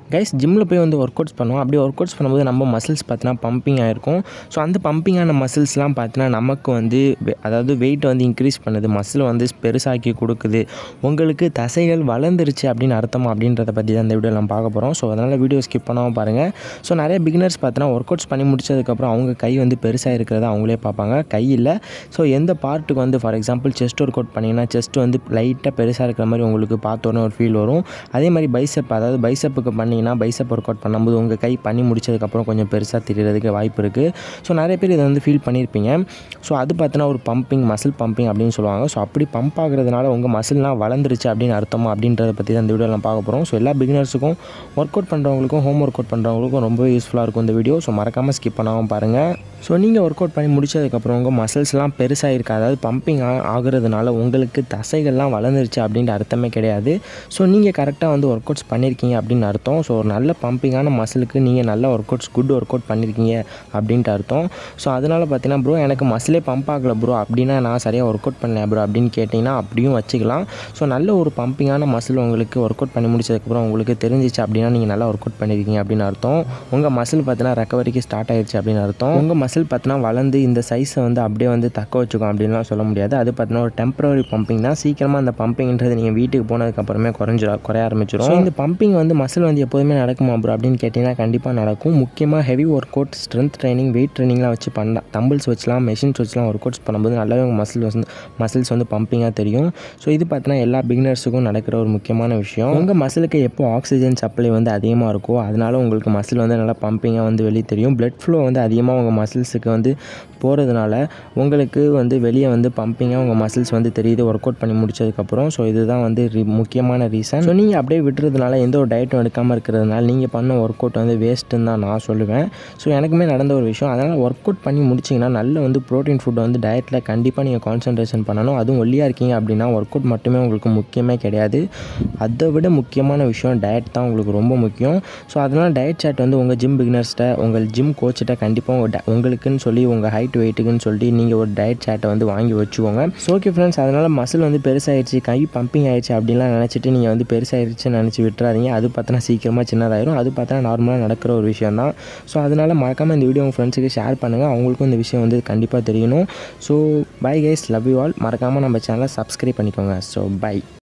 guys ஜிம்மில் போய் வந்து ஒர்க் அவுட்ஸ் பண்ணுவோம் அப்படி ஒர்க் அவுட்ஸ் பண்ணும்போது நம்ம மசில்ஸ் பார்த்தீங்கன்னா பம்பிங் ஆகிருக்கும் ஸோ அந்த பம்பிங்கான மசில்ஸ்லாம் பார்த்தீங்கன்னா நமக்கு வந்து வெ- அதாவது வெயிட் வந்து இன்க்ரீஸ் பண்ணுது மசில் வந்து பெருசாக்கி கொடுக்குது உங்களுக்கு தசைகள் வளர்ந்துருச்சு அப்படின்னு அர்த்தமா அப்படின்றத பற்றி தான் இந்த வீடியோ நம்ம பார்க்க போகிறோம் ஸோ அதனால் வீடியோ ஸ்கிப் பண்ணாமல் பாருங்கள் ஸோ நிறைய பிகினர்ஸ் பார்த்தீங்கன்னா ஒர்க் அவுட்ஸ் பண்ணி முடிச்சதுக்கப்புறம் அவங்க கை வந்து பெருசாக இருக்கிறத அவங்களே பார்ப்பாங்க கை இல்லை ஸோ எந்த பார்ட்டுக்கு வந்து for example chest work out பண்ணிங்கன்னா செஸ்ட் வந்து லைட்டாக பெருசாக இருக்கிற மாதிரி உங்களுக்கு பார்த்தோன்னே ஒரு ஃபீல் வரும் அதே மாதிரி பைசப் அதாவது பைசப்புக்கு பண்ணிங்கன்னா பைசப் ஒர்க் அவுட் பண்ணும்போது உங்கள் கை பண்ணி முடிச்சதுக்கப்புறம் கொஞ்சம் பெருசாக தெரியறதுக்கு வாய்ப்பு இருக்குது ஸோ நிறைய பேர் இதை வந்து ஃபீல் பண்ணியிருப்பீங்க ஸோ அது பார்த்தீங்கன்னா ஒரு பம்பிங் மசில் பம்பிங் அப்படின்னு சொல்லுவாங்க ஸோ அப்படி பம்ப் ஆகுறதுனால உங்கள் மசில்லாம் வளர்ந்துருச்சு அப்படின்னு அர்த்தமா அப்படின்றத பற்றி தான் இந்த வீடியோவில் பார்க்க போகிறோம் ஸோ எல்லா பிகினர்ஸுக்கும் ஒர்க் அவுட் பண்ணுறவங்களுக்கும் ஹோம் ஒர்க் அவுட் பண்ணுறவங்களுக்கும் ரொம்பவே யூஸ்ஃபுல்லாக இருக்கும் இந்த வீடியோ ஸோ மறக்காமல் ஸ்கிப் பண்ணாமல் பாருங்கள் ஸோ நீங்கள் ஒர்க் அவுட் பண்ணி முடிச்சதுக்கப்புறம் உங்கள் மசில்ஸ்லாம் பெருசாக இருக்கா அதாவது பம்பிங் ஆகுறதுனால உங்களுக்கு தசைகள்லாம் வளர்ந்துருச்சு அப்படின்ற அர்த்தமே கிடையாது ஸோ நீங்கள் கரெக்டாக வந்து ஒர்க் அவுட்ஸ் பண்ணியிருக்கீங்க அப்படின்னு அர்த்தம் ஸோ ஒரு நல்ல பம்பிங்கான மசிலுக்கு நீங்கள் நல்ல workouts good work out பண்ணியிருக்கீங்க அப்படின்ட்டு அர்த்தம் ஸோ அதனால் பார்த்தீங்கன்னா ப்ரோ எனக்கு மசிலே பம்ப் ஆகலை ப்ரோ அப்படின்னா நான் சரியாக ஒர்க் அவுட் பண்ணல ப்ரோ அப்படின்னு கேட்டிங்கன்னா அப்படியும் வச்சுக்கலாம் ஸோ நல்ல ஒரு பம்பிங்கான மசில் உங்களுக்கு ஒர்க் அவுட் பண்ணி முடிச்சதுக்கப்புறம் உங்களுக்கு தெரிஞ்சிச்சு அப்படின்னா நீங்கள் நல்லா ஒர்க் அவுட் பண்ணியிருக்கீங்க அப்படின்னு அர்த்தம் உங்கள் மசில் பார்த்தீங்கன்னா ரெக்கவரிக்கு ஸ்டார்ட் ஆயிடுச்சு அப்படின்னு அர்த்தம் உங்கள் மசில் பார்த்தீங்கன்னா வளர்ந்து இந்த சைஸை வந்து அப்படியே வந்து தக்க வச்சுக்கும் அப்படின்லாம் சொல்ல முடியாது அது பார்த்தீங்கன்னா ஒரு டெம்பரரி பம்பிங் தான் சீக்கிரமாக அந்த பம்பிங்ன்றது நீங்கள் வீட்டுக்கு போனதுக்கப்புறமே குறைஞ்சிட குறைய ஆரம்பிச்சிடும் So, இந்த பம்பிங் வந்து மசில் வந்து எப்போதுமே நடக்குமா ப்ரோ அப்படின்னு கேட்டிங்கன்னா கண்டிப்பாக நடக்கும் முக்கியமாக heavy workout strength training weight ட்ரைனிங்லாம் வச்சு பண்ணலாம் தம்பிள்ஸ் வச்சுலாம் மெஷின்ஸ் வச்சுலாம் ஒர்க் அவுட்ஸ் பண்ணும்போது நல்லாவே உங்கள் மசில் வந்து மசில்ஸ் வந்து பம்பிங்காக தெரியும் ஸோ இது பார்த்தீங்கன்னா எல்லா பிகினர்ஸுக்கும் நடக்கிற ஒரு முக்கியமான விஷயம் உங்கள் மசிலுக்கு எப்போ ஆக்சிஜன் சப்ளை வந்து அதிகமாக இருக்கோ அதனால உங்களுக்கு மசில் வந்து நல்லா பம்பிங்காக வந்து வெளியே தெரியும் blood flow வந்து அதிகமாக உங்கள் மசில்ஸுக்கு வந்து போகிறதுனால உங்களுக்கு வந்து வெளியே வந்து பம்பிங்காக உங்கள் மசில்ஸ் வந்து தெரியுது ஒர்க் அவுட் பண்ணி முடிச்சதுக்கப்புறம் ஸோ இதுதான் வந்து re- முக்கியமான ரீசன் ஸோ நீங்கள் அப்படியே விட்டுறதுனால எந்த ஒரு டயட்டும் எடுக்காமல் இருக்கிறதுனால நீங்கள் பண்ண ஒர்க் அவுட் வந்து வேஸ்ட்டுன்னு தான் நான் சொல்லுவேன் ஸோ எனக்குமே நடந்த ஒரு விஷயம் அதனால் ஒர்க் அவுட் பண்ணி முடிச்சிங்கன்னா நல்ல வந்து ப்ரோட்டீன் ஃபுட் வந்து டயட்டில் கண்டிப்பாக நீங்கள் கான்சன்ட்ரேஷன் பண்ணணும் அதுவும் ஒல்லியாக இருக்கீங்க அப்படின்னா ஒர்க் அவுட் மட்டுமே உங்களுக்கு முக்கியமே கிடையாது அதை விட முக்கியமான விஷயம் டயட் தான் உங்களுக்கு ரொம்ப முக்கியம் ஸோ அதனால் டயட் சார்ட் வந்து உங்கள் ஜிம் பிகினர்ஸ்கிட்ட உங்கள் ஜிம் கோச்சிட்ட கண்டிப்பாக உங்கள் di- உங்களுக்குன்னு சொல்லி உங்கள் ஹைட் வெயிட்டுக்குன்னு சொல்லி நீங்கள் ஒரு டயட் சார்ட்டை வந்து வாங்கி வச்சுக்கோங்க ஸோ ஓகே ஃப்ரெண்ட்ஸ் அதனால் மசில் வந்து பெருசாகிடுச்சு கை பம்பிங் ஆயிடுச்சு அப்படின்லாம் நினச்சிட்டு நீங்கள் வந்து பெருசாகிடுச்சுன்னு நினச்சி விட்டுறாதீங்க அது பார்த்தோன்னா சீக்கிரமாக சின்னதாயிரும் அது பார்த்தா நார்மலாக நடக்கிற ஒரு விஷயம் தான் ஸோ அதனால் மறக்காமல் இந்த வீடியோ உங்கள் ஃப்ரெண்ட்ஸுக்கு ஷேர் பண்ணுங்கள் அவங்களுக்கும் இந்த விஷயம் வந்து கண்டிப்பாக தெரியணும் so bye guys love you all மறக்காமல் நம்ம சேனலை சப்ஸ்கிரைப் பண்ணிக்கோங்க ஸோ பை